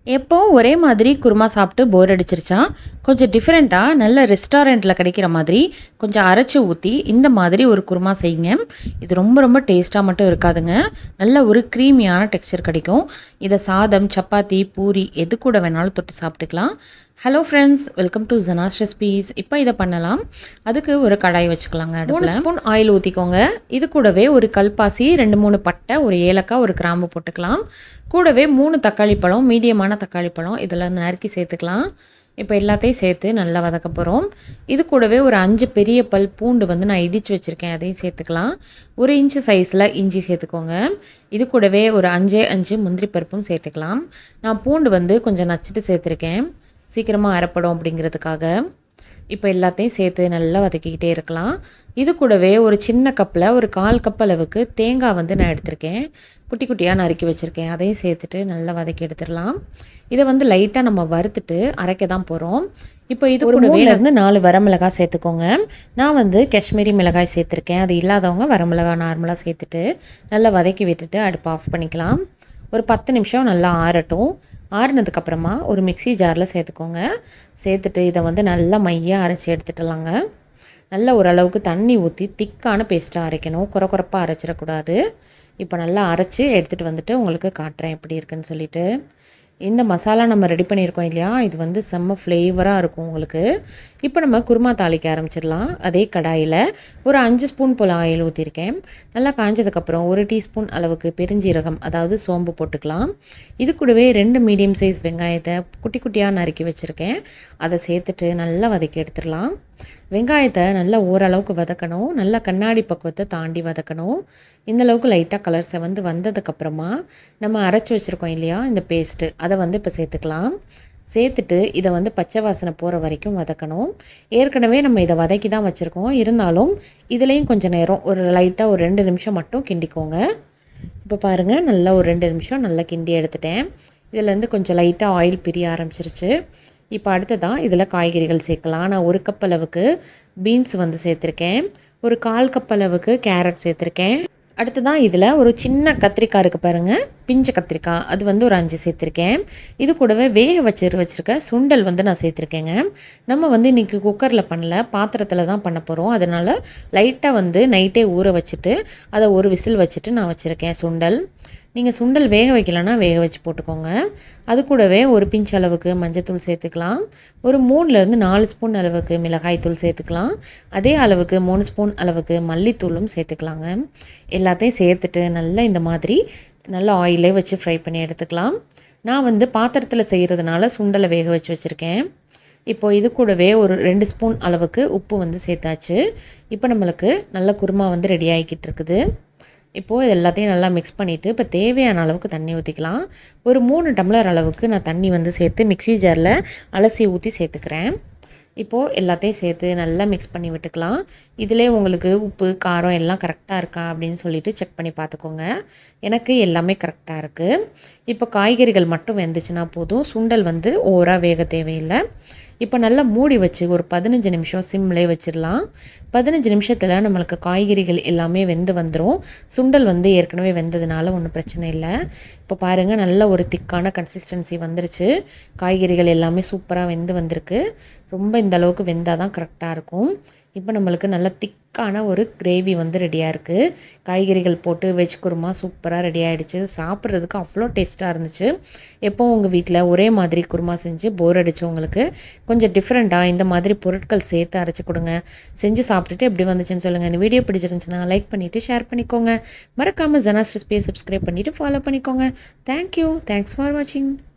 எப்போ ஒரே மாதிரி குருமா சாப்பிட்டு போர் அடிச்சிருச்சா கொஞ்சம் டிஃப்ரெண்ட்டாக நல்ல ரெஸ்டாரண்ட்டில் கிடைக்கிற மாதிரி கொஞ்சம் அரைச்சி ஊற்றி இந்த மாதிரி ஒரு குருமா செய்யுங்க இது ரொம்ப ரொம்ப டேஸ்ட்டாக மட்டும் இருக்காதுங்க நல்ல ஒரு க்ரீமியான டெக்ஸ்சர் கிடைக்கும் இதை சாதம் சப்பாத்தி பூரி எது கூட வேணாலும் தொட்டு சாப்பிட்டுக்கலாம் hello friends welcome to Jana's recipes இப்போ இதை பண்ணலாம் அதுக்கு ஒரு கடாய் வச்சுக்கலாங்க மூணு ஸ்பூன் ஆயில் ஊற்றிக்கோங்க இது கூடவே ஒரு கல்பாசி ரெண்டு மூணு பட்டை ஒரு ஏலக்காய் ஒரு கிராம்பு போட்டுக்கலாம் கூடவே மூணு தக்காளி பழம் மீடியமான தக்காளி பழம் இதில் வந்து நறுக்கி சேர்த்துக்கலாம் இப்போ எல்லாத்தையும் சேர்த்து நல்லா வதக்க போகிறோம் இது கூடவே ஒரு அஞ்சு பெரிய பல் பூண்டு வந்து நான் இடித்து வச்சுருக்கேன் அதையும் சேர்த்துக்கலாம் ஒரு இன்ச்சு சைஸில் இஞ்சி சேர்த்துக்கோங்க இது கூடவே ஒரு அஞ்சே அஞ்சு முந்திரி பருப்பும் சேர்த்துக்கலாம் நான் பூண்டு வந்து கொஞ்சம் நச்சுட்டு சேர்த்துருக்கேன் சீக்கிரமாக அரைப்படும் அப்படிங்கிறதுக்காக இப்போ எல்லாத்தையும் சேர்த்து நல்லா வதக்கிக்கிட்டே இருக்கலாம் இது கூடவே ஒரு சின்ன கப்பில் ஒரு கால் கப் அளவுக்கு தேங்காய் வந்து நான் எடுத்திருக்கேன் குட்டி குட்டியாக நறுக்கி வச்சுருக்கேன் அதையும் சேர்த்துட்டு நல்லா வதக்கி எடுத்துடலாம் இதை வந்து லைட்டாக நம்ம வறுத்துட்டு அரைக்க தான் போகிறோம் இப்போ இது கூடவே இருந்து நாலு வரமிளகாய் சேர்த்துக்கோங்க நான் வந்து காஷ்மீரி மிளகாய் சேர்த்துருக்கேன் அது இல்லாதவங்க வரமிளகாய் நார்மலாக சேர்த்துட்டு நல்லா வதக்கி விட்டுட்டு அடுப்பு ஆஃப் பண்ணிக்கலாம் ஒரு பத்து நிமிஷம் நல்லா ஆறட்டும் ஆறுனதுக்கப்புறமா ஒரு மிக்சி ஜாரில் சேர்த்துக்கோங்க சேர்த்துட்டு இதை வந்து நல்லா மையாக அரைச்சி எடுத்துட்டலாங்க நல்ல ஓரளவுக்கு தண்ணி ஊற்றி திக்கான பேஸ்ட்டாக அரைக்கணும் குறை குறைப்பாக அரைச்சிடக்கூடாது இப்போ நல்லா அரைச்சி எடுத்துகிட்டு வந்துட்டு உங்களுக்கு காட்டுறேன் எப்படி இருக்குன்னு சொல்லிட்டு இந்த மசாலா நம்ம ரெடி பண்ணியிருக்கோம் இல்லையா இது வந்து செம்ம ஃப்ளேவராக இருக்கும் உங்களுக்கு இப்போ நம்ம குருமா தாளிக்க ஆரம்பிச்சிடலாம் அதே கடாயில் ஒரு அஞ்சு ஸ்பூன் போல் ஆயில் ஊற்றிருக்கேன் நல்லா காஞ்சதுக்கப்புறம் ஒரு டீஸ்பூன் அளவுக்கு பெருஞ்சீரகம் அதாவது சோம்பு போட்டுக்கலாம் இது கூடவே ரெண்டு மீடியம் சைஸ் வெங்காயத்தை குட்டி குட்டியாக நறுக்கி வச்சுருக்கேன் அதை சேர்த்துட்டு நல்லா வதக்கி எடுத்துடலாம் வெங்காயத்தை நல்லா ஓரளவுக்கு வதக்கணும் நல்லா கண்ணாடி பக்குவத்தை தாண்டி வதக்கணும் இந்தளவுக்கு லைட்டாக கலர் செவந்து வந்ததுக்கப்புறமா நம்ம அரைச்சி வச்சுருக்கோம் இல்லையா இந்த பேஸ்ட்டு அதை வந்து இப்போ சேர்த்துக்கலாம் சேர்த்துட்டு இதை வந்து பச்சை வாசனை போகிற வரைக்கும் வதக்கணும் ஏற்கனவே நம்ம இதை வதக்கி தான் வச்சுருக்கோம் இருந்தாலும் இதுலேயும் கொஞ்சம் நேரம் ஒரு லைட்டாக ஒரு ரெண்டு நிமிஷம் மட்டும் கிண்டிக்கோங்க இப்போ பாருங்கள் நல்லா ஒரு ரெண்டு நிமிஷம் நல்லா கிண்டி எடுத்துட்டேன் இதுலேருந்து கொஞ்சம் லைட்டாக ஆயில் பிரிய ஆரம்பிச்சிருச்சு இப்போ அடுத்ததான் இதில் காய்கறிகள் சேர்க்கலாம் நான் ஒரு கப் அளவுக்கு பீன்ஸ் வந்து சேர்த்துருக்கேன் ஒரு கால் கப் அளவுக்கு கேரட் சேர்த்துருக்கேன் அடுத்ததான் இதில் ஒரு சின்ன கத்திரிக்காய் இருக்குது பாருங்கள் பிஞ்ச கத்திரிக்காய் அது வந்து ஒரு அஞ்சு சேர்த்துருக்கேன் இது கூடவே வேக வச்சு வச்சுருக்க சுண்டல் வந்து நான் சேர்த்துருக்கேங்க நம்ம வந்து இன்றைக்கி குக்கரில் பண்ணல பாத்திரத்தில் தான் பண்ண போகிறோம் அதனால் லைட்டாக வந்து நைட்டே ஊற வச்சுட்டு அதை ஒரு விசில் வச்சுட்டு நான் வச்சுருக்கேன் சுண்டல் நீங்கள் சுண்டல் வேக வைக்கலன்னா வேக வச்சு போட்டுக்கோங்க அது கூடவே ஒரு பிஞ்ச் அளவுக்கு மஞ்சத்தூள் சேர்த்துக்கலாம் ஒரு மூணுலேருந்து நாலு ஸ்பூன் அளவுக்கு மிளகாய் தூள் சேர்த்துக்கலாம் அதே அளவுக்கு மூணு ஸ்பூன் அளவுக்கு மல்லித்தூளும் சேர்த்துக்கலாங்க எல்லாத்தையும் சேர்த்துட்டு நல்லா இந்த மாதிரி நல்லா ஆயிலே வச்சு ஃப்ரை பண்ணி எடுத்துக்கலாம் நான் வந்து பாத்திரத்தில் செய்கிறதுனால சுண்டலை வேக வச்சு வச்சுருக்கேன் இப்போது இது கூடவே ஒரு ரெண்டு ஸ்பூன் அளவுக்கு உப்பு வந்து சேர்த்தாச்சு இப்போ நம்மளுக்கு நல்ல குருமா வந்து ரெடி ஆகிக்கிட்டு இருக்குது இப்போது இது எல்லாத்தையும் நல்லா மிக்ஸ் பண்ணிவிட்டு இப்போ தேவையான அளவுக்கு தண்ணி ஊற்றிக்கலாம் ஒரு மூணு டம்ளர் அளவுக்கு நான் தண்ணி வந்து சேர்த்து மிக்சி ஜாரில் அலசி ஊற்றி சேர்த்துக்கிறேன் இப்போது எல்லாத்தையும் சேர்த்து நல்லா மிக்ஸ் பண்ணி விட்டுக்கலாம் இதிலே உங்களுக்கு உப்பு காரம் எல்லாம் கரெக்டாக இருக்கா அப்படின்னு சொல்லிட்டு செக் பண்ணி பார்த்துக்கோங்க எனக்கு எல்லாமே கரெக்டாக இருக்குது இப்போ காய்கறிகள் மட்டும் வெந்துச்சுன்னா போதும் சுண்டல் வந்து ஓவராக வேக தேவையில்லை இப்போ நல்லா மூடி வச்சு ஒரு பதினஞ்சு நிமிஷம் சிம்லே வச்சிடலாம் பதினஞ்சு நிமிஷத்தில் நம்மளுக்கு காய்கறிகள் எல்லாமே வெந்து வந்துடும் சுண்டல் வந்து ஏற்கனவே வெந்ததுனால ஒன்றும் பிரச்சனை இல்லை இப்போ பாருங்கள் நல்ல ஒரு திக்கான கன்சிஸ்டன்சி வந்துருச்சு காய்கறிகள் எல்லாமே சூப்பராக வெந்து வந்திருக்கு ரொம்ப இந்த அளவுக்கு வெந்தால் தான் கரெக்டாக இருக்கும் இப்போ நம்மளுக்கு நல்ல திக்கான ஒரு கிரேவி வந்து ரெடியாக இருக்குது காய்கறிகள் போட்டு வெஜ் குருமா சூப்பராக ரெடி ஆகிடுச்சு சாப்பிட்றதுக்கு அவ்வளோ டேஸ்ட்டாக இருந்துச்சு எப்போ உங்கள் வீட்டில் ஒரே மாதிரி குருமா செஞ்சு போர் அடித்தவங்களுக்கு கொஞ்சம் டிஃப்ரெண்ட்டாக இந்த மாதிரி பொருட்கள் சேர்த்து அரைச்சி கொடுங்க செஞ்சு சாப்பிட்டுட்டு எப்படி வந்துச்சுன்னு சொல்லுங்கள் இந்த வீடியோ பிடிச்சிருந்துச்சுன்னா லைக் பண்ணிவிட்டு ஷேர் பண்ணிக்கோங்க மறக்காமல் ஜனாஸ் ரெசிபியை சப்ஸ்கிரைப் பண்ணிவிட்டு ஃபாலோ பண்ணிக்கோங்க தேங்க்யூ தேங்க்ஸ் ஃபார் வாட்சிங்